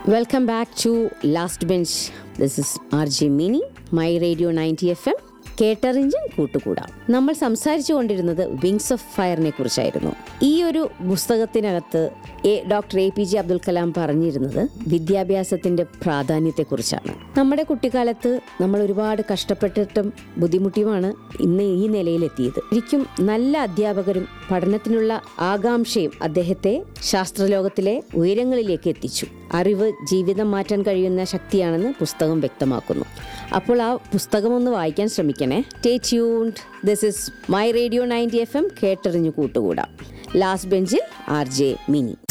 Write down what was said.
welcome back to last bench this is R J Mini my radio ninety F M കേട്ടറിഞ്ചും കൂട്ടുകൂടാം നമ്മൾ സംസാരിച്ചു കൊണ്ടിരുന്നത് വിങ്സ് ഓഫ് ഫയറിനെ കുറിച്ചായിരുന്നു ഈ ഒരു പുസ്തകത്തിനകത്ത് എ doctor A P J Abdul Kalam പറഞ്ഞിരുന്നത് വിദ്യാഭ്യാസത്തിന്റെ പ്രാധാന്യത്തെക്കുറിച്ചാണ് നമ്മുടെ കുട്ടിക്കാലത്ത് നമ്മൾ ഒരുപാട് കഷ്ടപ്പെട്ടിട്ടും ബുദ്ധിമുട്ടിയുമാണ് ഇന്ന് ഈ നിലയിലെത്തിയത് ശരിക്കും നല്ല അധ്യാപകരും പഠനത്തിനുള്ള ആകാംക്ഷയും അദ്ദേഹത്തെ ശാസ്ത്രലോകത്തിലെ ഉയരങ്ങളിലേക്ക് എത്തിച്ചു അറിവ് ജീവിതം മാറ്റാൻ കഴിയുന്ന ശക്തിയാണെന്ന് പുസ്തകം വ്യക്തമാക്കുന്നു അപ്പോൾ ആ പുസ്തകം ഒന്ന് വായിക്കാൻ ശ്രമിക്കണേ stay tuned this is my radio ninety F എം കേട്ടറിഞ്ഞു കൂട്ടുകൂടാം ലാസ്റ്റ് ബെഞ്ചിൽ ആർ ജെ മിനി